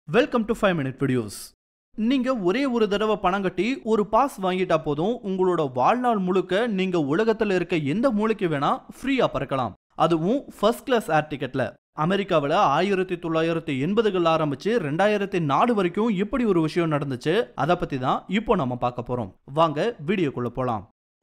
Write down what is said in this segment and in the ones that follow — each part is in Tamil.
welcome to five minute videos நீங்க ஒரே ஒரு தடவை பணம் கட்டி ஒரு பாஸ் வாங்கிட்டா போதும் உங்களோட வாழ்நாள் முழுக்க நீங்க உலகத்துல இருக்க எந்த மூலைக்கு வேணா ஃப்ரீயா பறக்கலாம் அதுவும் ஃபர்ஸ்ட் கிளாஸ் ஏர் டிக்கெட்ல அமெரிக்காவில் ஆயிரத்தி தொள்ளாயிரத்தி எண்பதுகள் ஆரம்பிச்சு ரெண்டாயிரத்தி நாலு வரைக்கும் இப்படி ஒரு விஷயம் நடந்துச்சு அதை பத்தி தான் இப்போ நம்ம பார்க்க போறோம் வாங்க வீடியோக்குள்ள போலாம்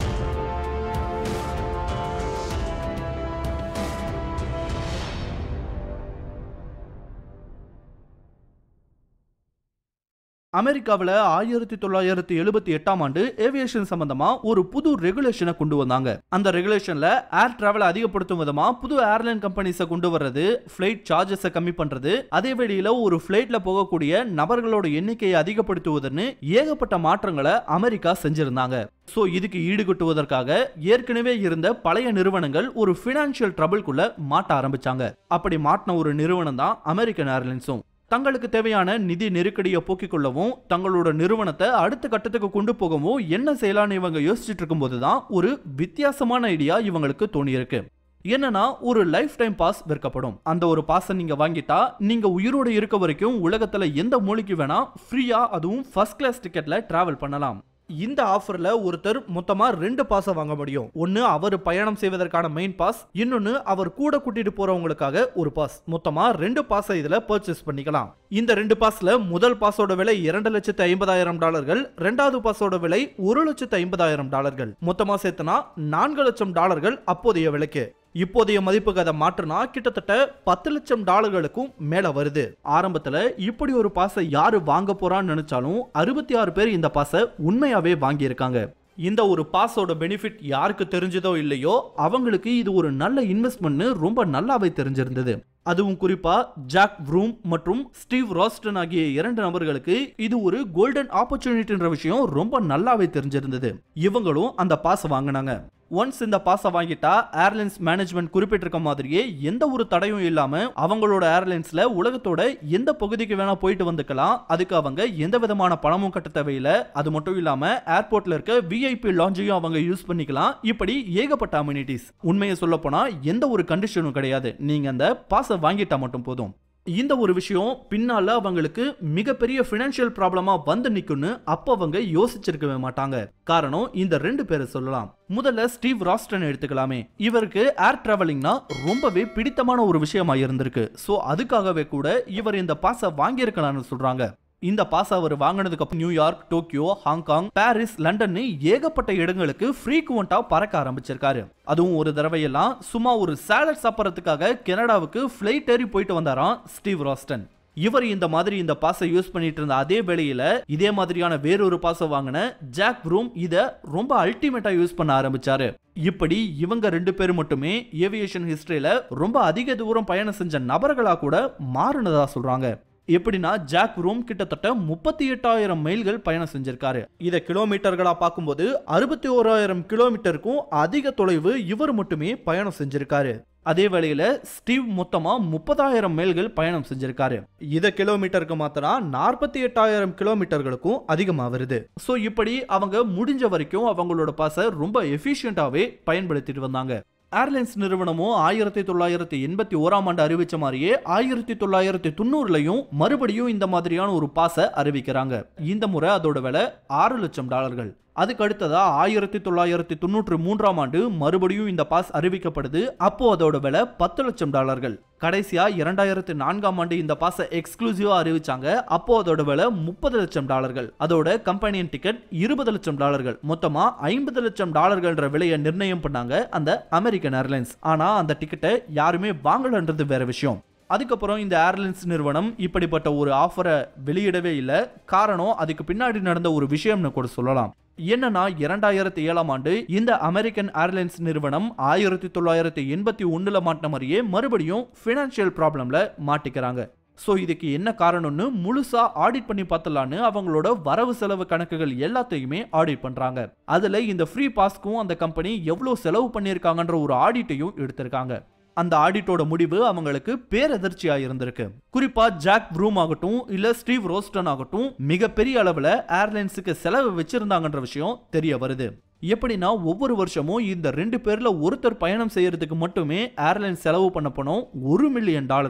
அமெரிக்காவில் ஆயிரத்தி தொள்ளாயிரத்தி எழுபத்தி எட்டாம் ஆண்டு ஏவியேஷன் சம்பந்தமா ஒரு புது ரெகுலேஷனை கொண்டு வந்தாங்க அந்த ரெகுலேஷன்ல ஏர் டிராவல் அதிகப்படுத்தும் விதமா புது ஏர்லைன் கம்பெனிஸை கொண்டு வர்றது ஃபிளைட் சார்ஜஸை கம்மி பண்றது அதே வேளையில ஒரு ஃபிளைட்ல போகக்கூடிய நபர்களோட எண்ணிக்கையை அதிகப்படுத்துவதுன்னு ஏகப்பட்ட மாற்றங்களை அமெரிக்கா செஞ்சிருந்தாங்க சோ இதுக்கு ஈடுகட்டுவதற்காக ஏற்கனவே இருந்த பழைய நிறுவனங்கள் ஒரு பினான்சியல் ட்ரபிள்குள்ள மாட்ட ஆரம்பிச்சாங்க அப்படி மாட்டின ஒரு நிறுவனம் தான் அமெரிக்கன் ஏர்லைன்ஸும் தங்களுக்கு தேவையான நிதி நெருக்கடியை போக்கிக் கொள்ளவும் தங்களோட நிறுவனத்தை அடுத்த கட்டத்துக்கு கொண்டு போகவும் என்ன செய்யலாம்னு இவங்க யோசிச்சுட்டு இருக்கும்போது தான் ஒரு வித்தியாசமான ஐடியா இவங்களுக்கு தோணியிருக்கு என்னன்னா ஒரு லைஃப் டைம் பாஸ் விற்கப்படும் அந்த ஒரு பாஸை நீங்க வாங்கிட்டா நீங்க உயிரோட இருக்க வரைக்கும் உலகத்துல எந்த மூலிக்கு வேணா ஃப்ரீயா அதுவும் ஃபர்ஸ்ட் கிளாஸ் டிக்கெட்ல டிராவல் பண்ணலாம் இந்த ஆஃபர்ல ஒருத்தர் மொத்தமா ரெண்டு பாஸை வாங்க முடியும் ஒன்னு அவர் பயணம் செய்வதற்கான மெயின் பாஸ் இன்னொன்னு அவர் கூட கூட்டிட்டு போறவங்களுக்காக ஒரு பாஸ் மொத்தமா ரெண்டு பாஸை இதுல பர்ச்சேஸ் பண்ணிக்கலாம் இந்த ரெண்டு பாஸ்ல முதல் பாஸோட விலை இரண்டு லட்சத்து ஐம்பதாயிரம் டாலர்கள் ரெண்டாவது பாஸோட விலை ஒரு லட்சத்து ஐம்பதாயிரம் டாலர்கள் மொத்தமா சேர்த்தனா நான்கு லட்சம் டாலர்கள் அப்போதைய விலைக்கு இப்போதைய மதிப்புக்கு அதை மாற்றினா கிட்டத்தட்ட பத்து லட்சம் டாலர்களுக்கும் மேல வருது ஆரம்பத்துல இப்படி ஒரு பாஸை யாரு வாங்க போறான்னு நினைச்சாலும் அறுபத்தி ஆறு பேர் இந்த பாஸை உண்மையாவே வாங்கியிருக்காங்க இந்த ஒரு பாஸோட பெனிஃபிட் யாருக்கு தெரிஞ்சதோ இல்லையோ அவங்களுக்கு இது ஒரு நல்ல இன்வெஸ்ட்மெண்ட்னு ரொம்ப நல்லாவே தெரிஞ்சிருந்தது அதுவும் குறிப்பா ஜாக் வ்ரூம் மற்றும் ஸ்டீவ் ராஸ்டன் ஆகிய இரண்டு நபர்களுக்கு இது ஒரு கோல்டன் ஆப்பர்ச்சுனிட்டின்ற விஷயம் ரொம்ப நல்லாவே தெரிஞ்சிருந்தது இவங்களும் அந்த பாஸ் வாங்கினாங்க ஒன்ஸ் இந்த பாஸை வாங்கிட்டா ஏர்லைன்ஸ் மேனேஜ்மெண்ட் குறிப்பிட்டிருக்க மாதிரியே எந்த ஒரு தடையும் இல்லாம அவங்களோட ஏர்லைன்ஸ்ல உலகத்தோட எந்த பகுதிக்கு வேணா போயிட்டு வந்துக்கலாம் அதுக்கு அவங்க எந்த விதமான பணமும் கட்ட தேவையில்லை அது மட்டும் இல்லாம ஏர்போர்ட்ல இருக்க விஐபி லாஞ்சையும் அவங்க யூஸ் பண்ணிக்கலாம் இப்படி ஏகப்பட்ட அம்யூனிட்டிஸ் உண்மையை சொல்ல போனா எந்த ஒரு கண்டிஷனும் கிடையாது நீங்க அந்த பாஸை வாங்கிட்டா மட்டும் போதும் இந்த ஒரு விஷயம் பின்னால அவங்களுக்கு மிகப்பெரிய பினான்சியல் ப்ராப்ளமா வந்து நிக்கும்னு அப்ப அவங்க யோசிச்சிருக்கவே மாட்டாங்க காரணம் இந்த ரெண்டு பேரை சொல்லலாம் முதல்ல ஸ்டீவ் ராஸ்டன் எடுத்துக்கலாமே இவருக்கு ஏர் டிராவலிங்னா ரொம்பவே பிடித்தமான ஒரு விஷயமா இருந்திருக்கு சோ அதுக்காகவே கூட இவர் இந்த பாஸை வாங்கியிருக்கலாம்னு சொல்றாங்க இந்த பாஸ் அவர் வாங்கினதுக்கு அப்புறம் New York Tokyo Hong Kong Paris London ஏகப்பட்ட இடங்களுக்கு ஃப்ரீக்குவெண்டா பறக்க ஆரம்பிச்சிருக்காரு அதுவும் ஒரு தடவையெல்லாம் சும்மா ஒரு சேலட் சாப்பிட்றதுக்காக கனடாவுக்கு ஃபிளைட் ஏறி போயிட்டு வந்தாராம் ஸ்டீவ் ராஸ்டன் இவர் இந்த மாதிரி இந்த பாஸை யூஸ் பண்ணிட்டு இருந்த அதே வேளையில இதே மாதிரியான வேறொரு பாஸை வாங்கின ஜாக் ப்ரூம் இத ரொம்ப அல்டிமேட்டா யூஸ் பண்ண ஆரம்பிச்சாரு இப்படி இவங்க ரெண்டு பேரும் மட்டுமே ஏவியேஷன் ஹிஸ்டரியில ரொம்ப அதிக தூரம் பயணம் செஞ்ச நபர்களா கூட மாறினதா சொல்றாங்க எப்படின்னா ஜாக் ரூம் கிட்டத்தட்ட முப்பத்தி எட்டாயிரம் மைல்கள் பயணம் செஞ்சிருக்காரு இதை கிலோமீட்டர்களா பார்க்கும்போது அறுபத்தி ஓராயிரம் கிலோமீட்டருக்கும் அதிக தொலைவு இவர் மட்டுமே பயணம் செஞ்சிருக்காரு அதே வேளையில ஸ்டீவ் மொத்தமா முப்பதாயிரம் மைல்கள் பயணம் செஞ்சிருக்காரு இத கிலோமீட்டருக்கு மாத்தினா நாற்பத்தி எட்டாயிரம் கிலோமீட்டர்களுக்கும் அதிகமா வருது சோ இப்படி அவங்க முடிஞ்ச வரைக்கும் அவங்களோட பாச ரொம்ப எஃபிஷியண்டாவே பயன்படுத்திட்டு வந்தாங்க ஏர்லைன்ஸ் நிறுவனமும் ஆயிரத்தி தொள்ளாயிரத்தி எண்பத்தி ஓராம் ஆண்டு அறிவிச்ச மாதிரியே ஆயிரத்தி தொள்ளாயிரத்தி தொண்ணூறுலையும் மறுபடியும் இந்த மாதிரியான ஒரு பாஸை அறிவிக்கிறாங்க இந்த முறை அதோட விலை ஆறு லட்சம் டாலர்கள் அதுக்கு அடுத்ததா ஆயிரத்தி தொள்ளாயிரத்தி தொண்ணூற்றி மூன்றாம் ஆண்டு மறுபடியும் இந்த பாஸ் அறிவிக்கப்படுது அப்போ அதோட விலை பத்து லட்சம் டாலர்கள் கடைசியா இரண்டாயிரத்தி நான்காம் ஆண்டு இந்த பாஸை எக்ஸ்க்ளூசிவா அறிவிச்சாங்க அப்போ அதோட விலை முப்பது லட்சம் டாலர்கள் அதோட கம்பெனியன் டிக்கெட் இருபது லட்சம் டாலர்கள் மொத்தமா ஐம்பது லட்சம் டாலர்கள்ன்ற விலையை நிர்ணயம் பண்ணாங்க அந்த அமெரிக்கன் ஏர்லைன்ஸ் ஆனா அந்த டிக்கெட்டை யாருமே வாங்கலன்றது வேற விஷயம் அதுக்கப்புறம் இந்த ஏர்லைன்ஸ் நிறுவனம் இப்படிப்பட்ட ஒரு ஆஃபரை வெளியிடவே இல்லை காரணம் அதுக்கு பின்னாடி நடந்த ஒரு விஷயம்னு கூட சொல்லலாம் என்னன்னா இரண்டாயிரத்தி ஏழாம் ஆண்டு இந்த அமெரிக்கன் ஏர்லைன்ஸ் நிறுவனம் ஆயிரத்தி தொள்ளாயிரத்தி எண்பத்தி ஒண்ணுல மாட்டின மாதிரியே மறுபடியும் பினான்சியல் ப்ராப்ளம்ல மாட்டிக்கிறாங்க ஸோ இதுக்கு என்ன காரணம்னு முழுசா ஆடிட் பண்ணி பார்த்தலான்னு அவங்களோட வரவு செலவு கணக்குகள் எல்லாத்தையுமே ஆடிட் பண்றாங்க அதுல இந்த ஃப்ரீ பாஸ்க்கும் அந்த கம்பெனி எவ்வளவு செலவு பண்ணியிருக்காங்கன்ற ஒரு ஆடிட்டையும் எடுத்திருக்காங்க அந்த ஆடிட்டோட முடிவு அவங்களுக்கு பேரதிர்ச்சியா இருந்திருக்கு குறிப்பா ஜாக் ப்ரூம் ஆகட்டும் இல்ல ஸ்டீவ் ரோஸ்டன் ஆகட்டும் மிகப்பெரிய அளவுல ஏர்லைன்ஸுக்கு செலவு வச்சிருந்தாங்கன்ற விஷயம் தெரிய வருது எப்படின்னா ஒவ்வொரு வருஷமும் இந்த ரெண்டு பேர்ல ஒருத்தர் பயணம் செய்யறதுக்கு மட்டுமே ஏர்லைன் செலவு பண்ண பணம் ஒரு மில்லியன் டாலர்கள்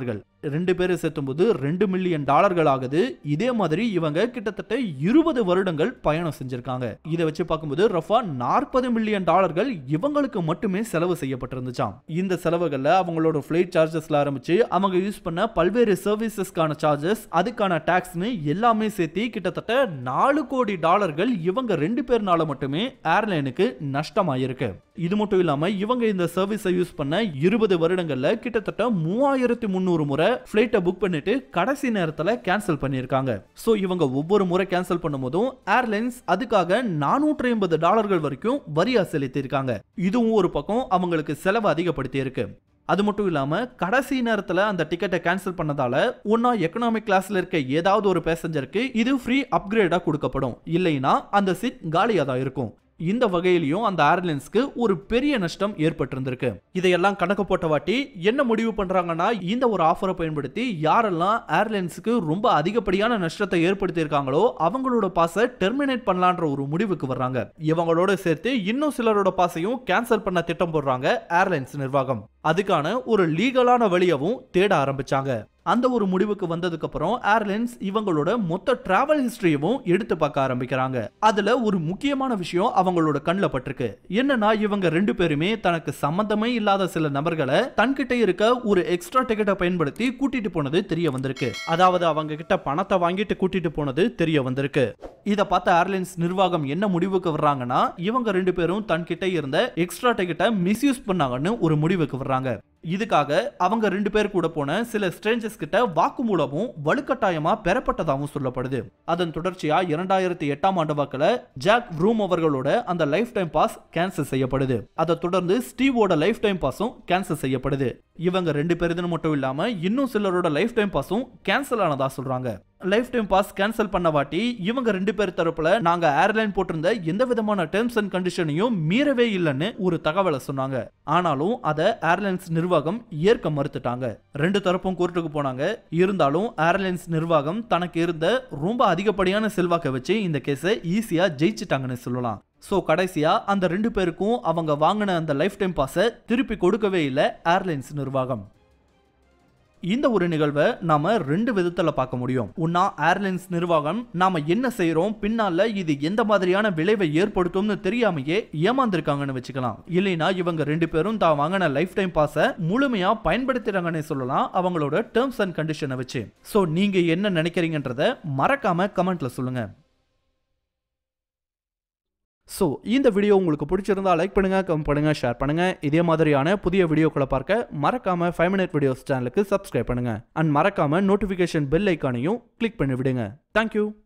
ரெண்டு பேரும் சேர்த்தும்போது ரெண்டு மில்லியன் டாலர்கள் ஆகுது இதே மாதிரி இவங்க கிட்டத்தட்ட இருபது வருடங்கள் பயணம் செஞ்சிருக்காங்க இதை வச்சு பார்க்கும்போது ரஃபா நாற்பது மில்லியன் டாலர்கள் இவங்களுக்கு மட்டுமே செலவு செய்யப்பட்டிருந்துச்சாம் இந்த செலவுகள்ல அவங்களோட ஃபிளைட் சார்ஜஸ்ல ஆரம்பிச்சு அவங்க யூஸ் பண்ண பல்வேறு சர்வீசஸ்க்கான சார்ஜஸ் அதுக்கான டாக்ஸ்னு எல்லாமே சேர்த்து கிட்டத்தட்ட நாலு கோடி டாலர்கள் இவங்க ரெண்டு பேர்னால மட்டுமே ஏர்லைனுக்கு நஷ்டமாயிருக்கு இது மட்டும் இல்லாம இவங்க இந்த சர்வீஸை யூஸ் பண்ண இருபது வருடங்கள்ல கிட்டத்தட்ட மூவாயிரத்தி முந்நூறு முறை ஃபிளைட்டை புக் பண்ணிட்டு கடைசி நேரத்துல கேன்சல் பண்ணியிருக்காங்க சோ இவங்க ஒவ்வொரு முறை கேன்சல் பண்ணும்போதும் ஏர்லைன்ஸ் அதுக்காக நானூற்றி ஐம்பது டாலர்கள் வரைக்கும் வரியா செலுத்தியிருக்காங்க இதுவும் ஒரு பக்கம் அவங்களுக்கு செலவு அதிகப்படுத்தி இருக்கு அது மட்டும் இல்லாம கடைசி நேரத்துல அந்த டிக்கெட்டை கேன்சல் பண்ணதால ஒன்னா எக்கனாமிக் கிளாஸ்ல இருக்க ஏதாவது ஒரு பேசஞ்சருக்கு இது ஃப்ரீ அப்கிரேடா கொடுக்கப்படும் இல்லைன்னா அந்த சீட் காலியா தான் இருக்கும் இந்த வகையிலையும் அந்த ஏர்லைன்ஸ்க்கு ஒரு பெரிய நஷ்டம் ஏற்பட்டிருந்திருக்கு இதையெல்லாம் கணக்கு போட்ட வாட்டி என்ன முடிவு பண்றாங்கன்னா இந்த ஒரு ஆஃபரை பயன்படுத்தி யாரெல்லாம் ஏர்லைன்ஸுக்கு ரொம்ப அதிகப்படியான நஷ்டத்தை ஏற்படுத்தியிருக்காங்களோ அவங்களோட பாஸை டெர்மினேட் பண்ணலான்ற ஒரு முடிவுக்கு வர்றாங்க இவங்களோட சேர்த்து இன்னும் சிலரோட பாஸையும் கேன்சல் பண்ண திட்டம் போடுறாங்க ஏர்லைன்ஸ் நிர்வாகம் அதுக்கான ஒரு லீகலான வழியவும் தேட ஆரம்பிச்சாங்க அந்த ஒரு முடிவுக்கு வந்ததுக்கு அப்புறம் ஏர்லைன்ஸ் இவங்களோட மொத்த டிராவல் ஹிஸ்டரியவும் எடுத்து பார்க்க ஆரம்பிக்கிறாங்க அதுல ஒரு முக்கியமான விஷயம் அவங்களோட கண்ணில் பட்டிருக்கு என்னன்னா இவங்க ரெண்டு பேருமே தனக்கு சம்பந்தமே இல்லாத சில நபர்களை தன்கிட்ட இருக்க ஒரு எக்ஸ்ட்ரா டிக்கெட்டை பயன்படுத்தி கூட்டிட்டு போனது தெரிய வந்திருக்கு அதாவது அவங்க கிட்ட பணத்தை வாங்கிட்டு கூட்டிட்டு போனது தெரிய வந்திருக்கு இதை பார்த்த ஏர்லைன்ஸ் நிர்வாகம் என்ன முடிவுக்கு வர்றாங்கன்னா இவங்க ரெண்டு பேரும் தன்கிட்ட இருந்த எக்ஸ்ட்ரா டிக்கெட்டை மிஸ்யூஸ் பண்ணாங்கன்னு ஒரு முடிவுக்கு வர்றாங்க இதுக்காக அவங்க ரெண்டு பேர் கூட போன சில ஸ்ட்ரேஞ்சர்ஸ் கிட்ட வாக்குமூலமும் வலுக்கட்டாயமா பெறப்பட்டதாகவும் சொல்லப்படுது அதன் தொடர்ச்சியா இரண்டாயிரத்தி எட்டாம் ஆண்டு வாக்குல ஜாக் ப்ரூம் அவர்களோட அந்த லைஃப் டைம் பாஸ் கேன்சல் செய்யப்படுது அதை தொடர்ந்து ஸ்டீவோட லைஃப் டைம் பாஸும் கேன்சல் செய்யப்படுது இவங்க ரெண்டு பேருதுன்னு மட்டும் இல்லாம இன்னும் சிலரோட லைஃப் டைம் பாஸும் கேன்சல் ஆனதா சொல்றாங்க லைஃப் டைம் பாஸ் கேன்சல் பண்ண வாட்டி இவங்க ரெண்டு பேர் தரப்புல நாங்க ஏர்லைன் போட்டிருந்த எந்த விதமான டேர்ம்ஸ் அண்ட் கண்டிஷனையும் மீறவே இல்லைன்னு ஒரு தகவலை சொன்னாங்க ஆனாலும் அதை ஏர்லைன்ஸ் நிர்வாகம் ஏற்க மறுத்துட்டாங்க ரெண்டு தரப்பும் கோர்ட்டுக்கு போனாங்க இருந்தாலும் ஏர்லைன்ஸ் நிர்வாகம் தனக்கு இருந்த ரொம்ப அதிகப்படியான செல்வாக்கை வச்சு இந்த கேஸை ஈஸியா ஜெயிச்சிட்டாங்கன்னு சொல்லலாம் ஸோ கடைசியா அந்த ரெண்டு பேருக்கும் அவங்க வாங்கின அந்த லைஃப் டைம் பாஸை திருப்பி கொடுக்கவே இல்லை ஏர்லைன்ஸ் நிர்வாகம் இந்த ஒரு நிகழ்வை நாம ரெண்டு விதத்துல பார்க்க முடியும் ஒன்னா ஏர்லைன்ஸ் நிர்வாகம் நாம என்ன செய்யறோம் பின்னால இது எந்த மாதிரியான விளைவை ஏற்படுத்தும்னு தெரியாமையே ஏமாந்திருக்காங்கன்னு வச்சுக்கலாம் இல்லைன்னா இவங்க ரெண்டு பேரும் தான் வாங்கின லைஃப் டைம் பாஸை முழுமையா பயன்படுத்துறாங்கன்னு சொல்லலாம் அவங்களோட டேர்ம்ஸ் அண்ட் கண்டிஷனை வச்சு ஸோ நீங்க என்ன நினைக்கிறீங்கன்றத மறக்காம கமெண்ட்ல சொல்லுங்க ஸோ இந்த வீடியோ உங்களுக்கு பிடிச்சிருந்தா லைக் பண்ணுங்க கமெண்ட் பண்ணுங்க ஷேர் பண்ணுங்க இதே மாதிரியான புதிய வீடியோக்களை பார்க்க மறக்காம ஃபைவ் மினிட் வீடியோஸ் சேனலுக்கு சப்ஸ்கிரைப் பண்ணுங்க அண்ட் மறக்காம நோட்டிஃபிகேஷன் பெல் ஐக்கானையும் கிளிக் பண்ணி விடுங்க தேங்க்யூ